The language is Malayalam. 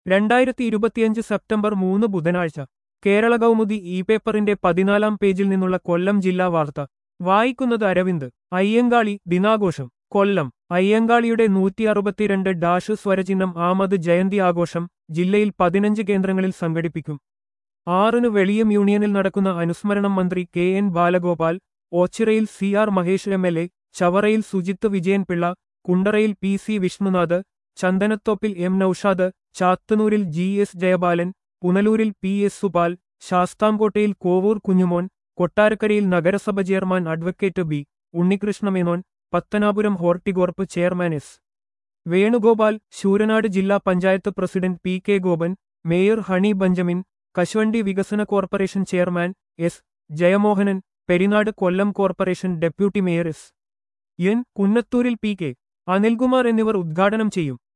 രണ്ടായിരത്തി ഇരുപത്തിയഞ്ച് സെപ്റ്റംബർ മൂന്ന് ബുധനാഴ്ച കേരള കൗമുദി ഇ പേപ്പറിന്റെ പതിനാലാം പേജിൽ നിന്നുള്ള കൊല്ലം ജില്ലാ വാർത്ത വായിക്കുന്നത് അരവിന്ദ് അയ്യങ്കാളി ദിനാഘോഷം കൊല്ലം അയ്യങ്കാളിയുടെ നൂറ്റി അറുപത്തിരണ്ട് ഡാഷ് സ്വരചിഹ്നം ആമത് ജയന്തി ആഘോഷം ജില്ലയിൽ പതിനഞ്ച് കേന്ദ്രങ്ങളിൽ സംഘടിപ്പിക്കും ആറിന് വെളിയം യൂണിയനിൽ നടക്കുന്ന അനുസ്മരണം മന്ത്രി കെ എൻ ബാലഗോപാൽ ഓച്ചിറയിൽ C R Mahesh M L A ചവറയിൽ സുജിത്ത് വിജയൻ പിള്ള കുണ്ടറയിൽ പി സി വിഷ്ണുനാഥ് ചന്ദനത്തോപ്പിൽ എം നൌഷാദ് ചാത്തന്നൂരിൽ ജി എസ് ജയബാലൻ പുനലൂരിൽ പി എസ് സുപാൽ ശാസ്താംകോട്ടയിൽ കോവൂർ കുഞ്ഞുമോൻ കൊട്ടാരക്കരയിൽ നഗരസഭ chairman advocate B Unnikrishna Menon Pathanapuram Horticorp chairman S Venugopal Sooranad ജില്ലാ panchayat president P K Gopan mayor Honey Benjamin കശുവണ്ടി വികസന corporation chairman S Jayamohanan Perinad Kollam corporation deputy mayor S N കുന്നത്തൂരിൽ P K Anilkumar എന്നിവർ ഉദ്ഘാടനം ചെയ്യും